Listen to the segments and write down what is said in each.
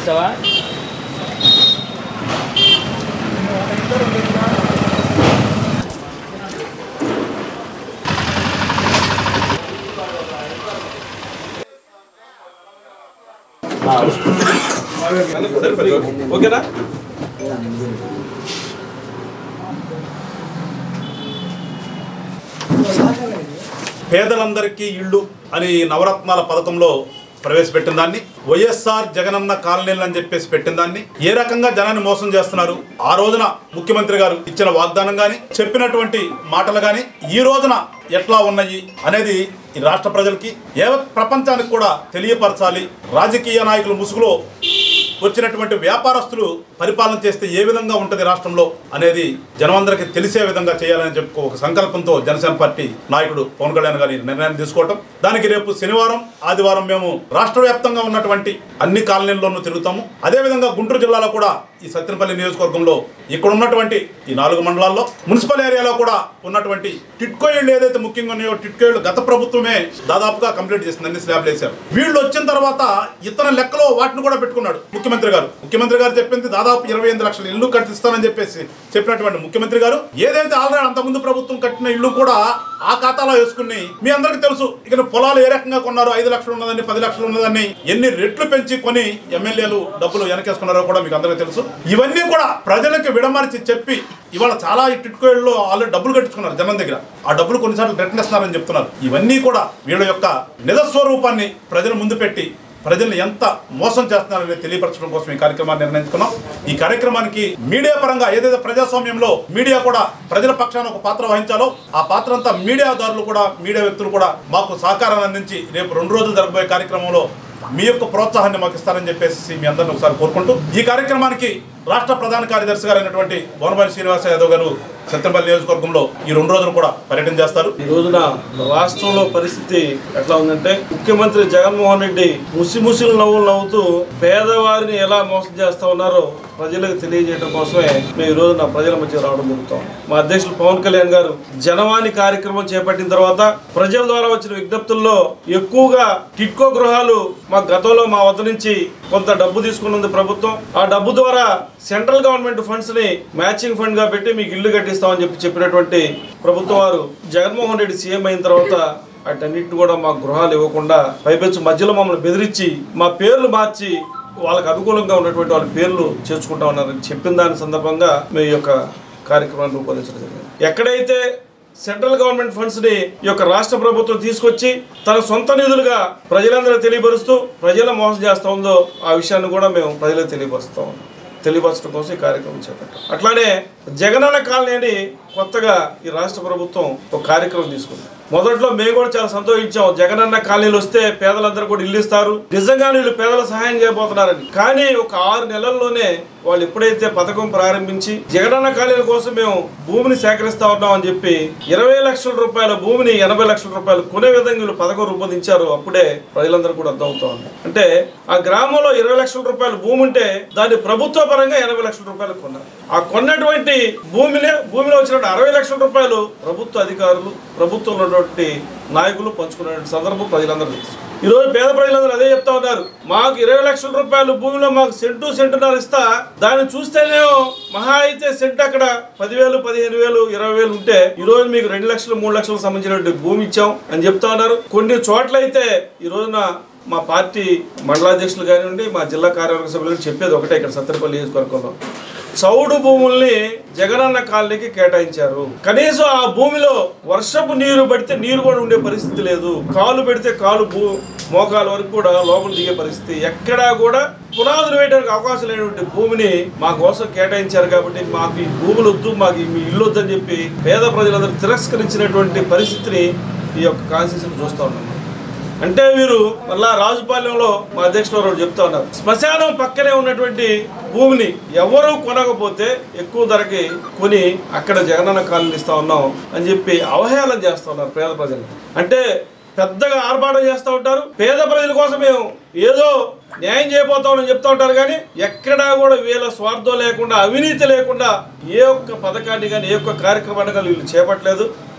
ఇస్తావా ఓకేనా పేదలందరికీ ఇళ్ళు అని నవరత్నాల పథకంలో ప్రవేశపెట్టిన దాన్ని వైఎస్ఆర్ జగనన్న కాలనీలు అని చెప్పేసి పెట్టిన దాన్ని ఏ రకంగా జనాన్ని మోసం చేస్తున్నారు ఆ రోజున ముఖ్యమంత్రి గారు ఇచ్చిన వాగ్దానం కానీ చెప్పినటువంటి మాటలు కానీ ఈ రోజున ఎట్లా ఉన్నాయి అనేది ఈ రాష్ట్ర ప్రజలకి యావత్ ప్రపంచానికి కూడా తెలియపరచాలి రాజకీయ నాయకుల ముసుగులో వచ్చినటువంటి వ్యాపారస్తులు పరిపాలన చేస్తే ఏ విధంగా ఉంటుంది రాష్ట్రంలో అనేది జనమందరికీ తెలిసే విధంగా చేయాలని చెప్పి ఒక సంకల్పంతో జనసేన పార్టీ నాయకుడు పవన్ కళ్యాణ్ గారి నిర్ణయం తీసుకోవటం దానికి రేపు శనివారం ఆదివారం మేము రాష్ట్ర వ్యాప్తంగా ఉన్నటువంటి అన్ని కాలనీల్లోనూ తిరుగుతాము అదేవిధంగా గుంటూరు జిల్లాలో కూడా ఈ సత్యనపల్లి నియోజకవర్గంలో ఇక్కడ ఉన్నటువంటి ఈ నాలుగు మండలాల్లో మున్సిపల్ ఏరియాలో కూడా ఉన్నటువంటి టిట్కో ఇళ్ళు ఏదైతే ముఖ్యంగా ఉన్నాయో టిట్కో ఇళ్ళు గత ప్రభుత్వమే దాదాపుగా కంప్లీట్ చేసింది అన్ని స్లాబ్లు వేశారు వీళ్ళు వచ్చిన తర్వాత ఇతర లెక్కలో వాటిని కూడా పెట్టుకున్నాడు ముఖ్యమంత్రి గారు ముఖ్యమంత్రి గారు చెప్పింది దాదాపు ఇరవై ఎనిమిది లక్షల ఇల్లు కట్టిస్తానని చెప్పేసి చెప్పినటువంటి ముఖ్యమంత్రి గారు ఏదైతే ఆల్రెడీ అంతకుముందు ప్రభుత్వం కట్టిన ఇల్లు కూడా ఆ ఖాతాలో వేసుకుని మీ అందరికీ తెలుసు ఇక పొలాలు ఏ రకంగా కొన్నారు ఐదు లక్షలు ఉన్నదని పది లక్షలు ఉన్నదని ఎన్ని రెట్లు పెంచి కొని ఎమ్మెల్యేలు డబ్బులు వెనకేసుకున్నారో కూడా మీకు అందరికీ తెలుసు ఇవన్నీ కూడా ప్రజలకు విడమరిచి చెప్పి ఇవాళ చాలా ఈ టిట్కోయిల్లో ఆల్రెడీ డబ్బులు కట్టించుకున్నారు జనం దగ్గర ఆ డబ్బులు కొన్నిసార్లు రిటర్న్ ఇస్తున్నారని చెప్తున్నారు ఇవన్నీ కూడా వీళ్ళ యొక్క నిజస్వరూపాన్ని ప్రజల ముందు పెట్టి ప్రజల్ని ఎంత మోసం చేస్తున్నారని తెలియపరచడం కోసం ఈ కార్యక్రమాన్ని నిర్ణయించుకున్నాం ఈ కార్యక్రమానికి మీడియా పరంగా ఏదైతే ప్రజాస్వామ్యంలో మీడియా కూడా ప్రజల పక్షాన ఒక పాత్ర వహించాలో ఆ పాత్ర అంతా మీడియాదారులు కూడా మీడియా వ్యక్తులు కూడా మాకు సహకారాన్ని అందించి రేపు రెండు రోజులు జరగబోయే కార్యక్రమంలో మీ యొక్క ప్రోత్సాహాన్ని మాకు ఇస్తారని చెప్పేసి మీ అందరిని ఒకసారి కోరుకుంటూ ఈ కార్యక్రమానికి రాష్ట్ర ప్రధాన కార్యదర్శి గారు అయినటువంటి బోనపల్లి శ్రీనివాస యాదవ్ గారు సత్యపల్లి నియోజకవర్గంలో ఈ రెండు రోజులు కూడా పర్యటన చేస్తారు ఈ రోజున రాష్ట్రంలో పరిస్థితి ఎట్లా ఉందంటే ముఖ్యమంత్రి జగన్మోహన్ రెడ్డి ముసి ముసిలు నవ్వులు నవ్వుతూ పేదవారిని ఎలా మోసం చేస్తా ఉన్నారో ప్రజలకు తెలియజేయడం కోసమే మేము ఈ రోజున ప్రజల మధ్య రావడం జరుగుతాం మా అధ్యక్షులు పవన్ కళ్యాణ్ గారు జనవాణి కార్యక్రమం చేపట్టిన తర్వాత ప్రజల ద్వారా వచ్చిన విజ్ఞప్తుల్లో ఎక్కువగా టిట్కో గృహాలు మా గతంలో మా వద్ద నుంచి కొంత డబ్బు తీసుకున్నది ప్రభుత్వం ఆ డబ్బు ద్వారా సెంట్రల్ గవర్నమెంట్ ఫండ్స్ ని మ్యాచింగ్ ఫండ్ గా పెట్టి మీకు ఇల్లు కట్టిస్తామని చెప్పి చెప్పినటువంటి ప్రభుత్వం వారు జగన్మోహన్ రెడ్డి సీఎం అయిన తర్వాత వాటన్నిటిని కూడా మాకు గృహాలు ఇవ్వకుండా పైపెచ్చు మధ్యలో మమ్మల్ని బెదిరించి మా పేర్లు మార్చి వాళ్ళకి అనుకూలంగా ఉన్నటువంటి వాళ్ళ పేర్లు చేర్చుకుంటా ఉన్నారని చెప్పిన దాని సందర్భంగా మేము ఈ యొక్క కార్యక్రమాన్ని రూపొందించడం జరిగింది ఎక్కడైతే సెంట్రల్ గవర్నమెంట్ ఫండ్స్ ని ఈ యొక్క రాష్ట్ర ప్రభుత్వం తీసుకొచ్చి తన సొంత నిధులుగా ప్రజలందరూ తెలియపరుస్తూ ప్రజల మోసం చేస్తా ఉందో ఆ విషయాన్ని కూడా మేము ప్రజలకు తెలియపరుస్తా ఉన్నాం తెలియపరచడం కోసం ఈ కార్యక్రమం చేపట్టాం అట్లానే జగనన్న కాలనీ అని కొత్తగా ఈ రాష్ట్ర ప్రభుత్వం ఒక కార్యక్రమం తీసుకుంది మొదట్లో మేము కూడా చాలా సంతోషించాం జగనన్న కాలనీలు వస్తే పేదలందరూ కూడా ఇల్లు ఇస్తారు నిజంగా వీళ్ళు పేదల సహాయం చేయబోతున్నారని కానీ ఒక ఆరు నెలల్లోనే వాళ్ళు ఎప్పుడైతే పథకం ప్రారంభించి జగనన్న కాలనీల కోసం మేము భూమిని సేకరిస్తా ఉన్నాం అని చెప్పి ఇరవై లక్షల రూపాయల భూమిని ఎనభై లక్షల రూపాయలు కొనే విధంగా వీళ్ళు పథకం రూపొందించారు అప్పుడే ప్రజలందరూ కూడా అర్థమవుతా ఉంది అంటే ఆ గ్రామంలో ఇరవై లక్షల రూపాయల భూమి ఉంటే దాన్ని ప్రభుత్వ పరంగా ఎనభై లక్షల రూపాయలు కొన్నారు ఆ కొన్నటువంటి భూమినే భూమిలో వచ్చినటువంటి అరవై లక్షల రూపాయలు ప్రభుత్వ అధికారులు ప్రభుత్వంలో ఉన్నటువంటి నాయకులు పంచుకునే సందర్భం ప్రజలందరూ తెలుసు ఈ రోజు పేద ప్రజలందరూ అదే చెప్తా ఉన్నారు మాకు ఇరవై లక్షల రూపాయలు భూమిలో మాకు సెంటు సెంటున్నర ఇస్తా దాన్ని చూస్తేనేమో మహా అయితే సెంట్ అక్కడ పదివేలు పదిహేను వేలు ఇరవై వేలు ఉంటే ఈ రోజు మీకు రెండు లక్షలు మూడు లక్షలకు సంబంధించినటువంటి భూమి ఇచ్చాం అని చెప్తా ఉన్నారు కొన్ని చోట్ల అయితే ఈ రోజున మా పార్టీ మండలాధ్యక్షులు కానివ్వండి మా జిల్లా కార్యవర్గ సభ్యులు కానీ చెప్పేది ఒకటే ఇక్కడ సత్తెనపల్లి నియోజకవర్గంలో చౌడు భూముల్ని జగనన్న కాలనీకి కేటాయించారు కనీసం ఆ భూమిలో వర్షపు నీరు పడితే నీరు కూడా ఉండే పరిస్థితి లేదు కాలు పెడితే కాలు భూ మోకాల వరకు కూడా లోపల దిగే పరిస్థితి ఎక్కడా కూడా పునాదులు వేయడానికి అవకాశం లేనటువంటి భూమిని మా కోసం కేటాయించారు కాబట్టి మాకు ఈ భూములు వద్దు మాకు ఈ మీ ఇల్లు వద్దని చెప్పి పేద ప్రజలందరూ తిరస్కరించినటువంటి పరిస్థితిని ఈ యొక్క కాన్స్టిట్యూషన్ చూస్తా ఉన్నాం అంటే వీరు మళ్ళా రాజుపాలెంలో మా అధ్యక్షుడు వారు చెప్తా ఉన్నారు శ్మశానం పక్కనే ఉన్నటువంటి భూమిని ఎవరు కొనకపోతే ఎక్కువ ధరకి కొని అక్కడ జగనన్న కాలనీ ఇస్తా ఉన్నాం అని చెప్పి అవహేళన చేస్తా ఉన్నారు పేద ప్రజలు అంటే పెద్దగా ఆర్భాటం చేస్తూ ఉంటారు పేద ప్రజల కోసం మేము ఏదో న్యాయం చేయబోతామని చెప్తా ఉంటారు కానీ ఎక్కడా కూడా వీళ్ళ స్వార్థం లేకుండా అవినీతి లేకుండా ఏ ఒక్క పథకాన్ని కానీ ఏ ఒక్క కార్యక్రమాన్ని కానీ వీళ్ళు చేపట్టలేదు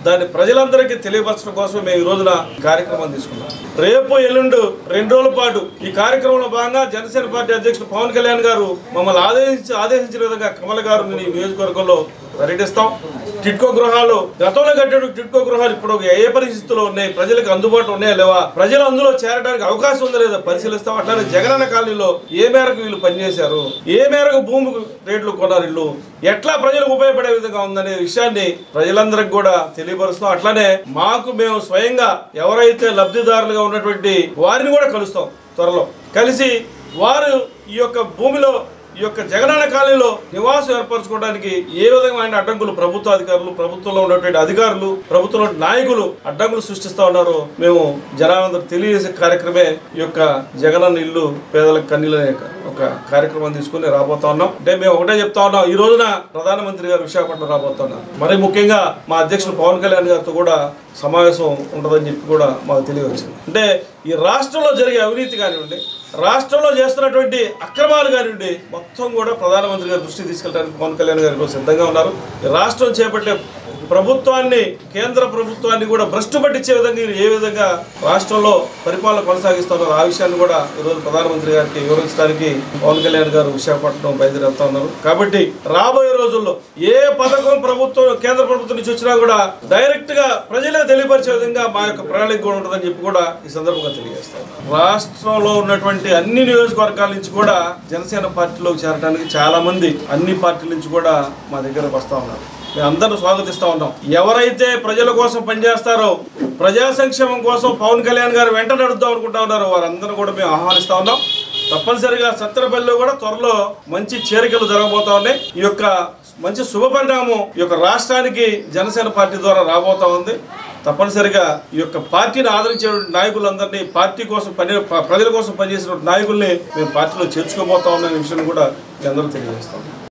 దాన్ని ప్రజలందరికీ తెలియపరచడం కోసం మేము ఈ రోజున ఈ కార్యక్రమం తీసుకున్నాం రేపు ఎల్లుండు రెండు రోజుల పాటు ఈ కార్యక్రమంలో భాగంగా జనసేన పార్టీ అధ్యక్షుడు పవన్ కళ్యాణ్ గారు మమ్మల్ని ఆదేశించి ఆదేశించిన విధంగా కమల్ గారు ఈ నియోజకవర్గంలో పర్యటిస్తాం టిట్కో గృహాలు గతంలో కట్టిన టిట్కో గృహాలు ఇప్పుడు ఏ పరిస్థితుల్లో ఉన్నాయి ప్రజలకు అందుబాటులో ఉన్నాయా లేవా ప్రజలు అందులో చేరడానికి అవకాశం ఉందా లేదా పరిశీలిస్తాం అట్లానే జగనన్న కాలనీలో ఏ మేరకు వీళ్ళు పనిచేశారు ఏ మేరకు భూమి రేట్లు కొన్నారు ఇల్లు ఎట్లా ప్రజలకు ఉపయోగపడే విధంగా ఉందనే విషయాన్ని ప్రజలందరికి కూడా తెలియపరుస్తాం అట్లానే మాకు మేము స్వయంగా ఎవరైతే లబ్ధిదారులుగా ఉన్నటువంటి వారిని కూడా కలుస్తాం త్వరలో కలిసి వారు ఈ యొక్క భూమిలో ఈ యొక్క జగనన్న కాలనీలో నివాసం ఏర్పరచుకోవడానికి ఏ విధమైన అడ్డంకులు ప్రభుత్వ అధికారులు ప్రభుత్వంలో ఉన్నటువంటి అధికారులు ప్రభుత్వంలో నాయకులు అడ్డంకులు సృష్టిస్తా ఉన్నారో మేము జనాలందరూ తెలియజేసే కార్యక్రమే ఈ యొక్క జగనన్న ఇల్లు పేదలకు కన్నీళ్ళ ఒక కార్యక్రమం తీసుకుని రాబోతా ఉన్నాం అంటే మేము ఒకటే చెప్తా ఉన్నాం ఈ రోజున ప్రధానమంత్రి గారు విశాఖపట్నం రాబోతున్నారు మరి ముఖ్యంగా మా అధ్యక్షుడు పవన్ కళ్యాణ్ గారితో కూడా సమావేశం ఉంటుందని చెప్పి కూడా మాకు తెలియవచ్చింది అంటే ఈ రాష్ట్రంలో జరిగే అవినీతి కానివ్వండి రాష్ట్రంలో చేస్తున్నటువంటి అక్రమాలు కానివ్వండి మొత్తం కూడా ప్రధానమంత్రి గారి దృష్టికి తీసుకెళ్ళడానికి పవన్ కళ్యాణ్ గారు కూడా సిద్ధంగా ఉన్నారు ఈ రాష్ట్రం చేపట్టే ప్రభుత్వాన్ని కేంద్ర ప్రభుత్వాన్ని కూడా భ్రష్టు పట్టించే విధంగా వీరు ఏ విధంగా రాష్ట్రంలో పరిపాలన కొనసాగిస్తున్నారు ఆ విషయాన్ని కూడా ఈరోజు ప్రధానమంత్రి గారికి వివరించడానికి పవన్ కళ్యాణ్ గారు విశాఖపట్నం బయలుదేరి వెళ్తా ఉన్నారు కాబట్టి రాబోయే రోజుల్లో ఏ పథకం ప్రభుత్వం కేంద్ర ప్రభుత్వం నుంచి వచ్చినా కూడా డైరెక్ట్ గా ప్రజలే తెలియపరిచే విధంగా మా యొక్క ప్రణాళిక కూడా ఉంటుందని చెప్పి కూడా ఈ సందర్భంగా తెలియజేస్తాం రాష్ట్రంలో ఉన్నటువంటి అన్ని నియోజకవర్గాల నుంచి కూడా జనసేన పార్టీలోకి చేరడానికి చాలా మంది అన్ని పార్టీల నుంచి కూడా మా దగ్గరకు వస్తా ఉన్నారు మేము అందరూ స్వాగతిస్తా ఉన్నాం ఎవరైతే ప్రజల కోసం పనిచేస్తారో ప్రజా సంక్షేమం కోసం పవన్ కళ్యాణ్ గారు వెంట నడుద్దాం అనుకుంటా ఉన్నారో వారందరూ కూడా మేము ఆహ్వానిస్తా ఉన్నాం తప్పనిసరిగా సత్తెనపల్లిలో కూడా త్వరలో మంచి చేరికలు జరగబోతా ఉన్నాయి ఈ యొక్క మంచి శుభ పరిణామం ఈ యొక్క రాష్ట్రానికి జనసేన పార్టీ ద్వారా రాబోతా ఉంది తప్పనిసరిగా ఈ యొక్క పార్టీని ఆదరించే నాయకులందరినీ పార్టీ కోసం పని ప్రజల కోసం పనిచేసిన నాయకుల్ని మేము పార్టీలో చేర్చుకోబోతా ఉన్న విషయం కూడా మీ అందరూ తెలియజేస్తాం